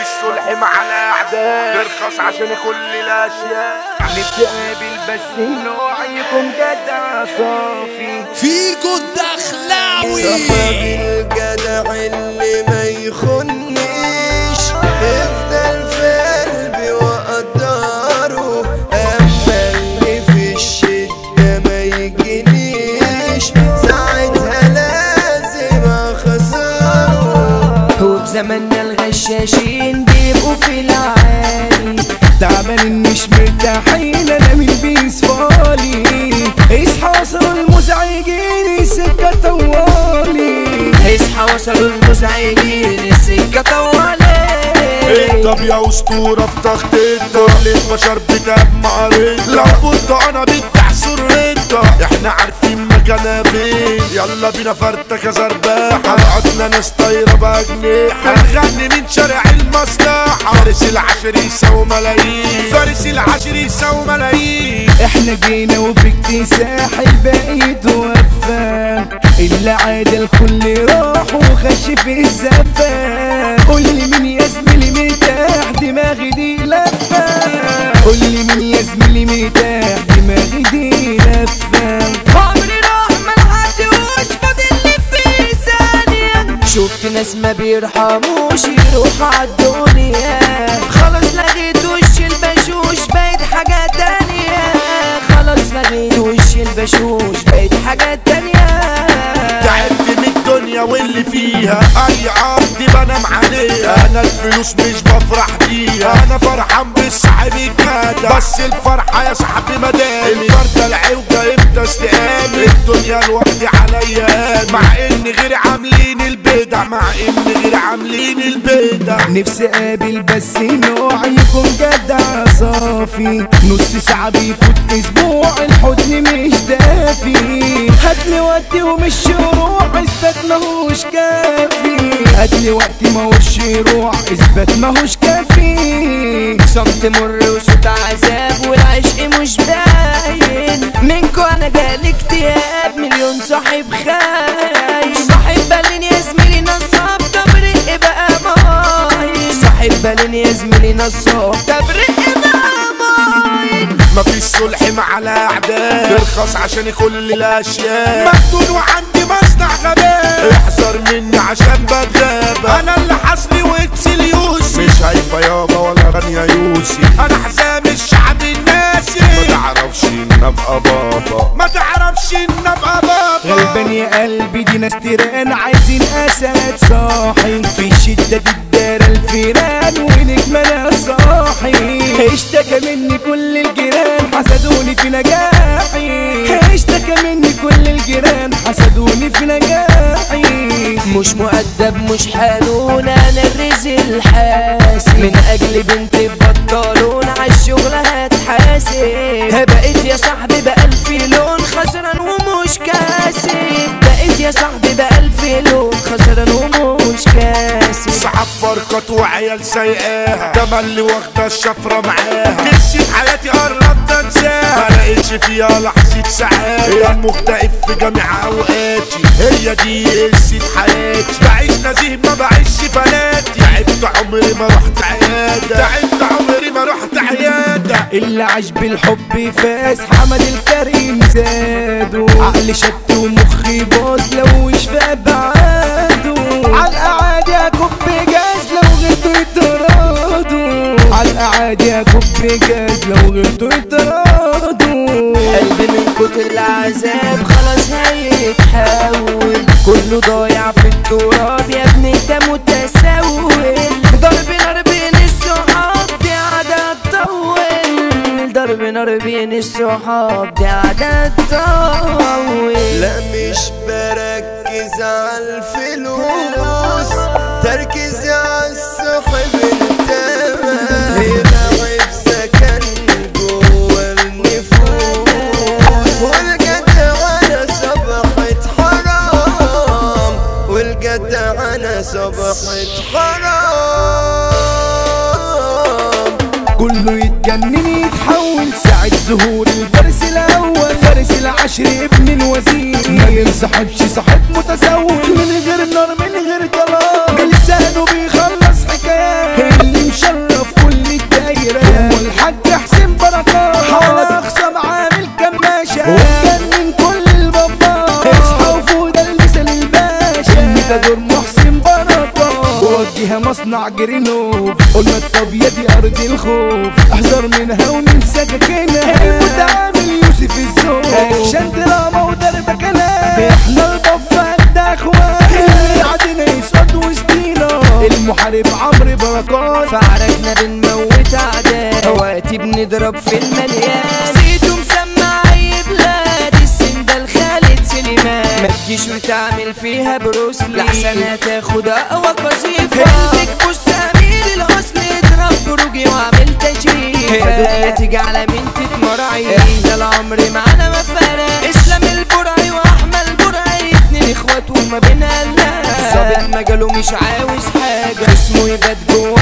الصلح مع الاعداء ترخص عشان كل الاشياء نتقابل بس نوعيكم جدع صافي فيكو الدخلاوي صاحبي الجدع اللي ما يخنيش افضل في قلبي واقدره اما اللي في الشدة ما يجينيش ساعتها لازم اخسره وبزماننا الغشاشين بيبقوا في العالي تعبانين مش مرتاحين انا من بيس فالي اصحى وصلوا المزعجين السكة طوالي اصحى وصلوا المزعجين السكة طوالي طب يا اسطوره في تخطيطها البشر بتجمع ريتا لو كنت انا بتحصر ريتا احنا عارفين مكانها فين يلا بينا فرتكه زرباحه قعدنا ناس طايره باجنحه هنغني من شارع المصلحه فارس العشر يساوي ملايين فارس العشر يساوي ملايين احنا جينا وباكتساح الباقي توفى اللي عاد الكل راح وخش في الزفة قول لي مين يا زميلي مرتاح دماغي دي لفة قول لي مين يا زميلي مرتاح دماغي دي لفة عمري راح ما لحقتوش فاضل لي في ثانية شفت ناس ما بيرحموش يروحوا عالدنيا خلاص لغيت وش البشوش بقيت حاجة تانية خلاص لغيت وش البشوش بقيت حاجة تانية تعبت من الدنيا واللي فيها اي عرض بنام عليها انا الفلوس مش بفرح بيها انا فرحان بالصاحب الجدع بس الفرحة يا صاحبي مدام الفردة العوجة امتى استقام الدنيا لوحدي عليا مع ان غير عاملين البدع مع ان غير عاملين البدع نفسي اقابل بس نوع يكون جدع صافي نص ساعة بيفوت اسبوع الحضن مش دافي هاتلي وقتي ومش روح اثبات ماهوش كافي هاتلي وقتي ماهوش روح اثبات ماهوش كافي صمت مر وصوت عذاب والعشق مش باين منكو انا جالي اكتئاب مليون صاحب خاين صاحب بالين يا زميلي نصاب تبرق بقى ماين صاحب بالين يا زميلي نصاب تبرق بقى ماين مفيش صلح مع الاعداء ترخص عشان كل الاشياء مجنون وعندي مصنع غباء احذر مني عشان بتغاب انا اللي حصلي واكسل يوسي مش هيفا يابا ولا غنية يوسي انا حزام الشعب الناسي ما تعرفش ان ابقى بابا ما تعرفش ان ابقى بابا غلبان يا قلبي دي ناس تيران عايزين اسد صاحي في شدة الدار الفيران ونجم انا صاحي اشتكى مني كل الجيران حسدوني في نجاحي اشتكى مني كل الجيران حسدوني في نجاحي مش مؤدب مش حنون انا الرزق الحاسي من اجل بنت بطلون عالشغل هتحاسب بقيت يا صاحبي بألف لون خسران ومش كاسب بقيت يا صاحبي بألف لون خسران ومش كاسب صحاب فرقات وعيال سايقاها ده اللي واخده الشفره معاها قصه حياتي قربت انساها ما لقيتش فيها لحظه سعاده مكتئب في جميع اوقاتي هي دي قصه حياتي بعيش نزيه ما بعيش فلاتي تعبت عمري ما رحت عياده تعبت عمري ما رحت عياده اللي عاش بالحب فاز حمد الكريم زادوا عقلي شت ومخي باظ لو مش في ابعاده عالقعاد يا كوب جاز لو غيرتوا يترادوا عالقعاد يا كوب جاز لو غيرتوا يترادوا قلبي من كتر العذاب خلاص هيتحول كله ضايع في التراب يا ابني انت متسول ضرب نار بين الصحاب دي عادة تطول ضرب نار بين الصحاب دي عادة تطول لا مش بركز على الفلوس تركيزي على الصحب التمام هنا سكن جوا النفوس والجدعنة صبحت حرام والجدعنة صبحت حرام كله يتجنن يتحول ساعة ظهور الفارس الأول فارس العشر ابن الوزير ما بينصحبش صاحب متسول من غير نار من غير كلام بلسانه بيخلص حكايات اللي فيها مصنع جرينوف قلنا الطبيعة دي ارض الخوف احذر منها وننسى جكنا المتعامل يوسف الزوج اكشن دراما وضرب كلام احنا البفة ده اخوان اللي عدنا يسقط وسطينا المحارب عمرو بركات فعركنا بنموت اعداء وقتي بنضرب في المليان سيتو مسمع اي بلاد السندال خالد سليمان ما تجيش وتعمل فيها بروسلي لحسن هتاخد اقوى قذيفة قلبك بص امير الحسن اضرب بروجي واعمل تشريف دنيا تيجي على مين تتمرعي احنا العمر معانا ما فرق اسلام البرعي واحمد البرعي اتنين اخوات وما بينها لا ظابط مجاله مش عاوز حاجة اسمه يبات جوه